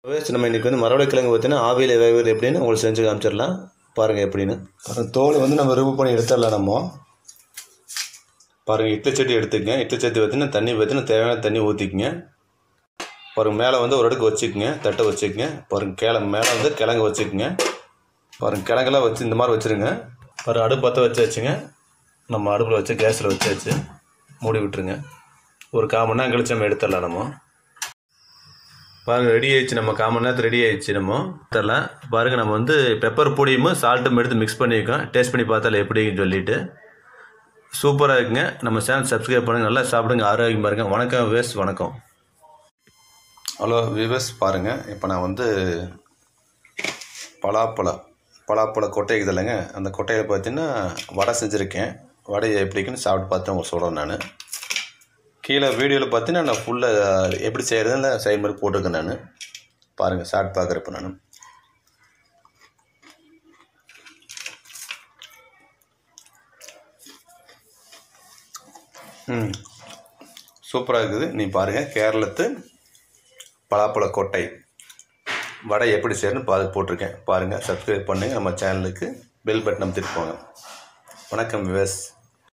waste நம்ம இன்றைக்கி வந்து மரவள்ளிக்கிழங்கு பார்த்தீங்கன்னா ஆவியில் வேவது எப்படின்னு உங்களுக்கு செஞ்சு காமிச்சிடலாம் பாருங்கள் எப்படின்னு பாருங்கள் தோல் வந்து நம்ம ரிமூவ் பண்ணி எடுத்துடலாம் நம்ம பாருங்கள் இட்லி சட்டி எடுத்துக்கங்க இட்லி சட்டி பார்த்தீங்கன்னா தண்ணி பார்த்தீங்கன்னா தேவையான தண்ணி ஊற்றிக்குங்க பாருங்கள் மேலே வந்து ஒரு அடுக்கு வச்சுக்கோங்க தட்டை வச்சுக்கோங்க பாருங்கள் கிழ மேலே வந்து கிழங்கு வச்சுக்கோங்க பாருங்கள் கிழங்கெல்லாம் வச்சு இந்த மாதிரி வச்சுருங்க பாருங்கள் அடுப்பு பற்ற வச்சு வச்சுங்க நம்ம அடுப்பில் வச்சு கேஸில் வச்சாச்சு மூடி விட்டுருங்க ஒரு கால் மணி நேரம் கழிச்சு நம்ம எடுத்துடலாம் நம்ம பாருங்கள் ரெடி ஆயிடுச்சு நம்ம கால் மணி நேரத்தில் ரெடி ஆயிடுச்சு நம்ம தரலாம் பாருங்கள் நம்ம வந்து பெப்பர் பொடியும் சால்ட்டும் எடுத்து மிக்ஸ் பண்ணியிருக்கோம் டேஸ்ட் பண்ணி பார்த்தால எப்படின்னு சொல்லிட்டு சூப்பராக இருக்குங்க நம்ம சேனல் சப்ஸ்கிரைப் பண்ணுங்கள் நல்லா சாப்பிடுங்க ஆரோக்கியமாக இருங்க வணக்கம் வேஸ் வணக்கம் ஹலோ விவஸ் பாருங்கள் இப்போ நான் வந்து பலாப்பழம் பலாப்பழ கொட்டை இருக்குது இல்லைங்க அந்த கொட்டையில் பார்த்தீங்கன்னா வடை செஞ்சுருக்கேன் வடையை எப்படிக்குன்னு சாப்பிட்டு பார்த்து உங்களுக்கு சொல்கிறேன் நான் கீழே வீடியோவில் பார்த்தீங்கன்னா நான் ஃபுல்லாக எப்படி செய்கிறதுன்னு செய்ய மாதிரி போட்டிருக்கேன் நான் பாருங்கள் சாப்பிட்டு பார்க்குறப்ப நான் ம் சூப்பராக இருக்குது நீ பாருங்கள் கேரளத்து பலாப்பழ கொட்டை வடை எப்படி செய்யணும்னு பார்த்து போட்டிருக்கேன் பாருங்கள் சப்ஸ்கிரைப் பண்ணுங்கள் நம்ம சேனலுக்கு பெல் பட்டன் அமைத்துட்டு போங்க வணக்கம் விவேஸ்